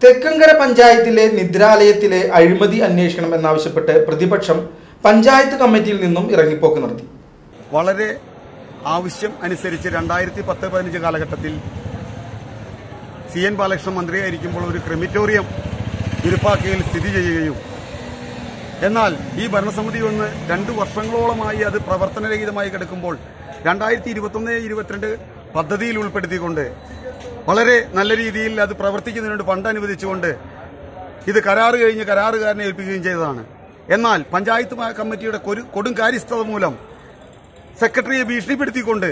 തെക്കങ്കര പഞ്ചായത്തിലെ നിദ്രാലയത്തിലെ അഴിമതി അന്വേഷണം എന്നാവശ്യപ്പെട്ട് പ്രതിപക്ഷം പഞ്ചായത്ത് കമ്മിറ്റിയിൽ നിന്നും ഇറങ്ങിപ്പോക്ക് നടത്തി വളരെ ആവശ്യം അനുസരിച്ച് രണ്ടായിരത്തി പത്ത് പതിനഞ്ച് കാലഘട്ടത്തിൽ സി എൻ ബാലകൃഷ്ണൻ മന്ത്രിയായിരിക്കുമ്പോൾ ഒരു ക്രിമിറ്റോറിയം ഇരുപ്പാക്കയിൽ സ്ഥിതി ചെയ്യുകയും എന്നാൽ ഈ ഭരണസമിതി ഒന്ന് രണ്ട് വർഷങ്ങളോളമായി അത് പ്രവർത്തനരഹിതമായി കിടക്കുമ്പോൾ രണ്ടായിരത്തി ഇരുപത്തൊന്ന് ഇരുപത്തിരണ്ട് പദ്ധതിയിൽ ഉൾപ്പെടുത്തിക്കൊണ്ട് വളരെ നല്ല രീതിയിൽ അത് പ്രവർത്തിക്കുന്നതിനുവേണ്ടി ഫണ്ട് അനുവദിച്ചുകൊണ്ട് ഇത് കരാറ് കഴിഞ്ഞ് കരാറുകാരനെ ഏൽപ്പിക്കുകയും ചെയ്തതാണ് എന്നാൽ പഞ്ചായത്ത് കമ്മിറ്റിയുടെ കൊരു- കൊടും കാര്യസ്ഥത മൂലം സെക്രട്ടറിയെ ഭീഷണിപ്പെടുത്തിക്കൊണ്ട്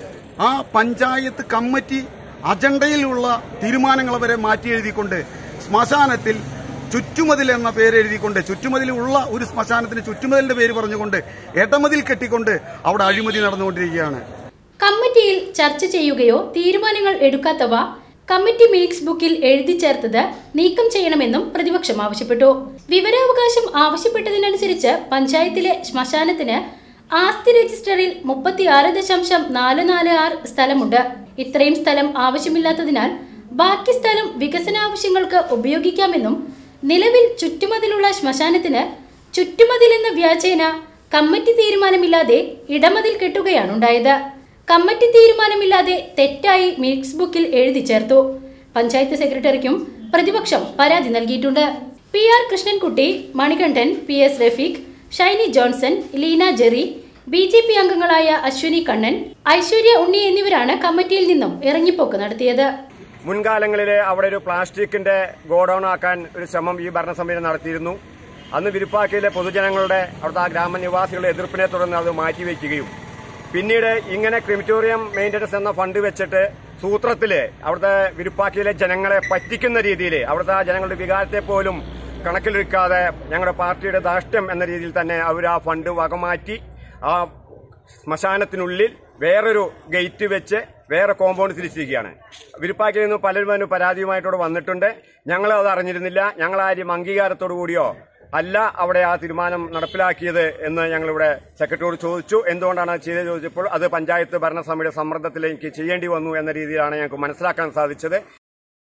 ആ പഞ്ചായത്ത് കമ്മിറ്റി അജണ്ടയിലുള്ള തീരുമാനങ്ങൾ വരെ മാറ്റി എഴുതിക്കൊണ്ട് ശ്മശാനത്തിൽ ചുറ്റുമതിൽ എന്ന പേര് എഴുതിക്കൊണ്ട് ചുറ്റുമതിൽ ഉള്ള ഒരു ശ്മശാനത്തിന് ചുറ്റുമതിലിന്റെ പേര് പറഞ്ഞുകൊണ്ട് ഇടമതിൽ കെട്ടിക്കൊണ്ട് അവിടെ അഴിമതി നടന്നുകൊണ്ടിരിക്കുകയാണ് കമ്മിറ്റിയിൽ ചർച്ച ചെയ്യുകയോ തീരുമാനങ്ങൾ എടുക്കാത്തവ കമ്മിറ്റി മിനിറ്റ്സ് ബുക്കിൽ എഴുതി ചേർത്തത് നീക്കം ചെയ്യണമെന്നും പ്രതിപക്ഷം ആവശ്യപ്പെട്ടു വിവരാവകാശം ആവശ്യപ്പെട്ടതിനനുസരിച്ച് പഞ്ചായത്തിലെ ശ്മശാനത്തിന് ആസ്തി രജിസ്റ്ററിൽ മുപ്പത്തിയാറ് ദശാംശം നാല് നാല് ആറ് സ്ഥലമുണ്ട് ഇത്രയും സ്ഥലം ആവശ്യമില്ലാത്തതിനാൽ ബാക്കി സ്ഥലം വികസനാവശ്യങ്ങൾക്ക് ഉപയോഗിക്കാമെന്നും നിലവിൽ ചുറ്റുമതിലുള്ള ശ്മശാനത്തിന് ചുറ്റുമതിലെന്ന വ്യാജേന കമ്മിറ്റി തീരുമാനമില്ലാതെ ഇടമതിൽ കെട്ടുകയാണുണ്ടായത് കമ്മിറ്റി തീരുമാനമില്ലാതെ തെറ്റായി മിക്സ് ബുക്കിൽ എഴുതി ചേർത്തു പഞ്ചായത്ത് സെക്രട്ടറിക്കും പ്രതിപക്ഷം പരാതി നൽകിയിട്ടുണ്ട് P R Krishnankutty Manikandan P S Rafeeq Shiny Johnson Leena Jerry B J P അംഗങ്ങളായ അശ്വിനി കണ്ണൻ ഐശ്വര്യ ഉണ്ണി എന്നിവരാണ് കമ്മിറ്റിയിൽ നിന്നും ഇറങ്ങിപ്പോക്ക് നടത്തിയത് മുൻകാലങ്ങളിൽ അവിടെ ഒരു പ്ലാസ്റ്റിക്കിന്റെ ഗോഡൌൺ ആക്കാൻ ഒരു ശ്രമം ഈ ഭരണസമിതി നടത്തിയിരുന്നു അന്ന് വിരുപ്പാക്കയിലെ പൊതുജനങ്ങളുടെ അവിടുത്തെ ആ ഗ്രാമനിവാസികളുടെ എതിർപ്പിനെ തുടർന്ന് അത് മാറ്റിവെക്കുകയും പിന്നീട് ഇങ്ങനെ ക്രിമിറ്റോറിയം മെയിൻ്റനൻസ് എന്ന ഫണ്ട് വെച്ചിട്ട് സൂത്രത്തില് അവിടുത്തെ വിരുപ്പാക്കയിലെ ജനങ്ങളെ പറ്റിക്കുന്ന രീതിയിൽ അവിടുത്തെ ആ ജനങ്ങളുടെ വികാരത്തെ പോലും കണക്കിലെടുക്കാതെ ഞങ്ങളുടെ പാർട്ടിയുടെ ധാർഷ്ട്യം എന്ന രീതിയിൽ തന്നെ അവർ ആ ഫണ്ട് വകമാറ്റി ആ ശ്മശാനത്തിനുള്ളിൽ വേറൊരു ഗേറ്റ് വെച്ച് വേറെ കോമ്പൗണ്ട് തിരിച്ചിരിക്കുകയാണ് വിരുപ്പാക്കിൽ നിന്ന് പലരും അതിന് പരാതിയുമായിട്ടോട് വന്നിട്ടുണ്ട് ഞങ്ങൾ അത് അറിഞ്ഞിരുന്നില്ല ഞങ്ങൾ ആരും അംഗീകാരത്തോടു കൂടിയോ അല്ല അവിടെ ആ തീരുമാനം നടപ്പിലാക്കിയത് എന്ന് ഞങ്ങളിവിടെ സെക്രട്ടറിയോട് ചോദിച്ചു എന്തുകൊണ്ടാണ് അത് ചെയ്തത് ചോദിച്ചപ്പോൾ അത് പഞ്ചായത്ത് ഭരണസമിതിയുടെ സമ്മർദ്ദത്തിലേക്ക് ചെയ്യേണ്ടി വന്നു എന്ന രീതിയിലാണ് ഞങ്ങൾക്ക് മനസ്സിലാക്കാൻ സാധിച്ചത്